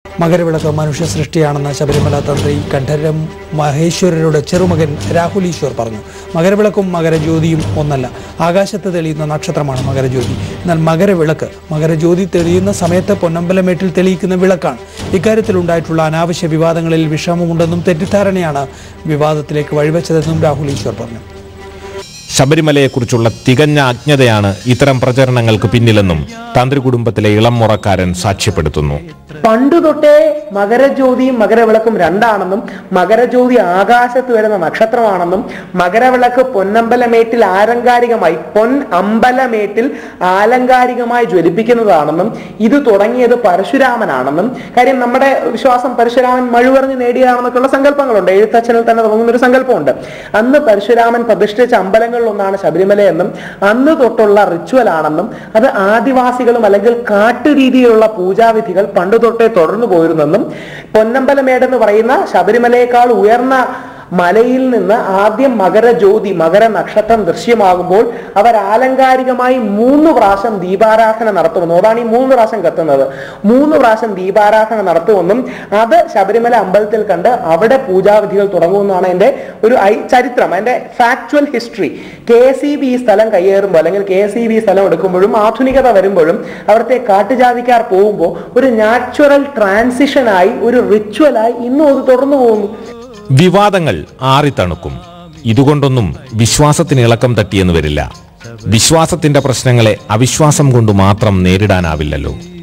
മകരവിളക്ക് മനുഷ്യ സൃഷ്ടിയാണെന്ന് ശബരിമല തന്ത്രി കണ്ഠരം മഹേശ്വരരുടെ ചെറുമകൻ രാഹുൽ ഈശ്വർ പറഞ്ഞു മകരവിളക്കും മകരജ്യോതിയും ഒന്നല്ല ആകാശത്ത് തെളിയുന്ന നക്ഷത്രമാണ് മകരജ്യോതി എന്നാൽ മകരവിളക്ക് മകരജ്യോതി തെളിയുന്ന സമയത്ത് പൊന്നമ്പലമേട്ടിൽ തെളിയിക്കുന്ന വിളക്കാണ് ഇക്കാര്യത്തിൽ ഉണ്ടായിട്ടുള്ള അനാവശ്യ വിവാദങ്ങളിൽ വിഷമമുണ്ടെന്നും തെറ്റിദ്ധാരണയാണ് വിവാദത്തിലേക്ക് വഴിവെച്ചതെന്നും രാഹുൽ ഈശ്വർ പറഞ്ഞു ശബരിമലയെക്കുറിച്ചുള്ള തികഞ്ഞ അജ്ഞതയാണ് ഇത്തരം പ്രചരണങ്ങൾക്ക് പിന്നിലെന്നും തന്ത്രി കുടുംബത്തിലെ ഇളം മുറക്കാരൻ സാക്ഷ്യപ്പെടുത്തുന്നു പണ്ടു തൊട്ടേ മകരജ്യോതിയും മകരവിളക്കും രണ്ടാണെന്നും മകരജ്യോതി ആകാശത്ത് വരുന്ന നക്ഷത്രമാണെന്നും മകരവിളക്ക് പൊന്നമ്പലമേട്ടിൽ ആലങ്കാരികമായി പൊൻ അമ്പലമേട്ടിൽ ആലങ്കാരികമായി ജ്വലിപ്പിക്കുന്നതാണെന്നും ഇത് തുടങ്ങിയത് പരശുരാമനാണെന്നും കാര്യം നമ്മുടെ വിശ്വാസം പരശുരാമൻ മഴുവറിഞ്ഞ് നേടിയതാണെന്നൊക്കെയുള്ള സങ്കല്പങ്ങളുണ്ട് എഴുത്തച്ഛനിൽ തന്നെ തുടങ്ങുന്ന ഒരു സങ്കല്പമുണ്ട് അന്ന് പരശുരാമൻ പ്രതിഷ്ഠിച്ച അമ്പലങ്ങളിൽ ഒന്നാണ് ശബരിമല എന്നും അന്ന് തൊട്ടുള്ള റിച്വൽ ആണെന്നും അത് ആദിവാസികളും അല്ലെങ്കിൽ കാട്ടുരീതിയിലുള്ള പൂജാവിധികൾ പണ്ടു തൊട്ടേ തുടർന്നു പോയിരുന്നെന്നും പൊന്നമ്പലമേട് എന്ന് പറയുന്ന ശബരിമലയേക്കാൾ ഉയർന്ന മലയിൽ നിന്ന് ആദ്യം മകരജ്യോതി മകര നക്ഷത്രം ദൃശ്യമാകുമ്പോൾ അവർ ആലങ്കാരികമായി മൂന്ന് പ്രാവശ്യം ദീപാരാധന നടത്തുമെന്നും അതാണ് ഈ മൂന്ന് പ്രാവശ്യം കത്തുന്നത് മൂന്ന് പ്രാവശ്യം ദീപാരാധന നടത്തുമെന്നും അത് ശബരിമല അമ്പലത്തിൽ കണ്ട് അവിടെ പൂജാവിധികൾ തുടങ്ങുമെന്നാണ് എൻ്റെ ഒരു ഐ- ചരിത്രം എൻ്റെ factual history K C B ഈ സ്ഥലം കയ്യേറുമ്പോൾ അല്ലെങ്കിൽ കെ സി ബി സ്ഥലം എടുക്കുമ്പോഴും ആധുനികത വരുമ്പോഴും അവിടുത്തെ കാട്ടുജാതിക്കാർ പോകുമ്പോൾ ഒരു നാച്ചുറൽ ട്രാൻസിഷനായി ഒരു റിച്വലായി ഇന്നും അത് തുടർന്നു പോകുന്നു വിവാദങ്ങൾ ആറിത്തണുക്കും ഇതുകൊണ്ടൊന്നും വിശ്വാസത്തിന് ഇളക്കം തട്ടിയെന്ന് വരില്ല വിശ്വാസത്തിന്റെ പ്രശ്നങ്ങളെ അവിശ്വാസം കൊണ്ട് മാത്രം നേരിടാനാവില്ലല്ലോ